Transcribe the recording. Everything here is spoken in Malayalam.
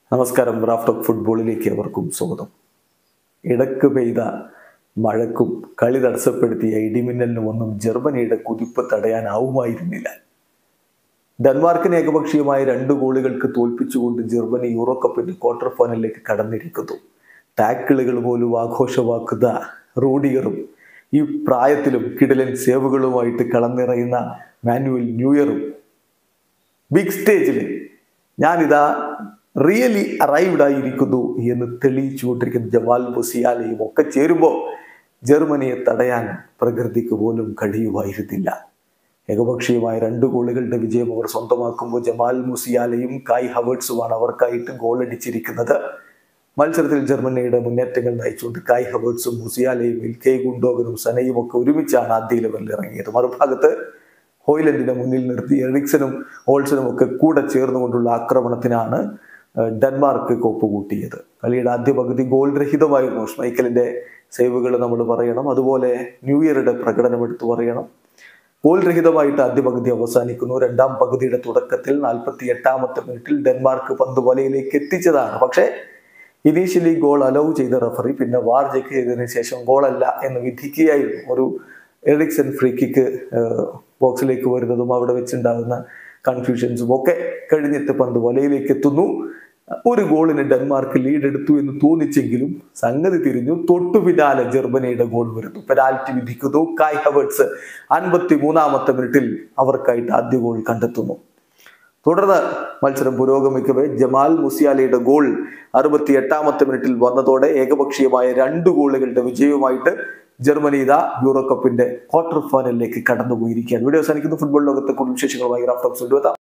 നമസ്കാരം റാഫ്റ്റ് ഓഫ് ഫുട്ബോളിലേക്ക് അവർക്കും സ്വാഗതം ഇടക്ക് പെയ്ത മഴക്കും കളി തടസ്സപ്പെടുത്തിയ ഇടിമിന്നലിനും ഒന്നും ജർമ്മനിയുടെ കുതിപ്പ് തടയാനാവുമായിരുന്നില്ല ഡെൻമാർക്കിനെ ഏകപക്ഷീയമായ രണ്ട് ഗോളുകൾക്ക് തോൽപ്പിച്ചുകൊണ്ട് ജർമ്മനി യൂറോ കപ്പിന്റെ ക്വാർട്ടർ ഫൈനലിലേക്ക് കടന്നിരിക്കുന്നു ടാക്കിളുകൾ പോലും ആഘോഷമാക്കുന്ന റൂഡിയറും ഈ പ്രായത്തിലും കിടലൻ സേവുകളുമായിട്ട് കളന്നിറയുന്ന മാനുവൽ ന്യൂയറും ബിഗ് സ്റ്റേജിൽ ഞാനിതാ റിയലി അറൈവ്ഡ് ആയിരിക്കുന്നു എന്ന് തെളിയിച്ചുകൊണ്ടിരിക്കുന്ന ജമാൽ മുസിയാലയും ഒക്കെ ചേരുമ്പോൾ ജർമ്മനിയെ തടയാൻ പ്രകൃതിക്ക് പോലും കഴിയുമായിരുന്നില്ല ഏകപക്ഷീയമായ രണ്ട് ഗോളുകളുടെ വിജയം അവർ സ്വന്തമാക്കുമ്പോൾ ജമാൽ മുസിയാലയും കായ് ഹവേർട്സുമാണ് അവർക്കായിട്ട് ഗോൾ അടിച്ചിരിക്കുന്നത് മത്സരത്തിൽ ജർമ്മനിയുടെ മുന്നേറ്റങ്ങൾ നയിച്ചുകൊണ്ട് കായ് ഹവേർട്സും മുസിയാലയും ഇൽക്കൈ ഗുണ്ടോഗനും സനയും ഒക്കെ ഒരുമിച്ചാണ് ആദ്യ ലെവലിൽ ഇറങ്ങിയത് മറുഭാഗത്ത് ഹോയ്ലൻഡിനെ മുന്നിൽ നിർത്തി എറിക്സനും ഓൾസനും ഒക്കെ കൂടെ ചേർന്നുകൊണ്ടുള്ള ആക്രമണത്തിനാണ് ഏഹ്, ഡെൻമാർക്ക് കോപ്പ് കൂട്ടിയത് കളിയുടെ ആദ്യ പകുതി ഗോൾ രഹിതമായിരുന്നു ഷ്മൈക്കലിന്റെ സേവുകൾ നമ്മൾ പറയണം അതുപോലെ ന്യൂ ഇയറുടെ പ്രകടനം എടുത്തു പറയണം ഗോൾ രഹിതമായിട്ട് ആദ്യ പകുതി അവസാനിക്കുന്നു രണ്ടാം പകുതിയുടെ തുടക്കത്തിൽ നാൽപ്പത്തി എട്ടാമത്തെ മിനിറ്റിൽ ഡെൻമാർക്ക് പന്ത് വലയിലേക്ക് എത്തിച്ചതാണ് പക്ഷേ ഇനീഷ്യലി ഗോൾ അലൗ ചെയ്ത റഫറി പിന്നെ വാർ ചെക്ക് ചെയ്തതിനു ശേഷം ഗോളല്ല എന്ന് വിധിക്കുകയായിരുന്നു ഒരു എറിക്സൺ ഫ്രീ കിക്ക് ബോക്സിലേക്ക് വരുന്നതും അവിടെ വെച്ചുണ്ടാകുന്ന കൺഫ്യൂഷൻസും ഒക്കെ കഴിഞ്ഞിട്ട് പന്ത് വലയിലേക്ക് എത്തുന്നു ഒരു ഗോളിന് ഡെൻമാർക്ക് ലീഡ് എടുത്തു എന്ന് തോന്നിച്ചെങ്കിലും സംഗതി തിരിഞ്ഞു തൊട്ടു പിന്നാലെ ജർമ്മനിയുടെ ഗോൾ വരുന്നു പെനാൽറ്റി വിധിക്കുന്നു കായ് ഹവേർട്സ് അൻപത്തി മൂന്നാമത്തെ മിനിറ്റിൽ അവർക്കായിട്ട് ആദ്യ ഗോൾ കണ്ടെത്തുന്നു തുടർന്ന് മത്സരം പുരോഗമിക്കവേ ജമാൽ മുസിയാലയുടെ ഗോൾ അറുപത്തി എട്ടാമത്തെ മിനിറ്റിൽ വന്നതോടെ ഏകപക്ഷീയമായ രണ്ട് ഗോളുകളുടെ വിജയവുമായിട്ട് ജർമ്മനി ഇതാ യൂറോ കപ്പിന്റെ ക്വാർട്ടർ ഫൈനലിലേക്ക് കടന്നുപോയിരിക്കുകയാണ് വീഡിയോ അവസാനിക്കുന്ന ഫുട്ബോൾ ലോകത്തെ കൂടുതൽ വിശേഷങ്ങളുമായി റാഫ്റ്റോക്സ്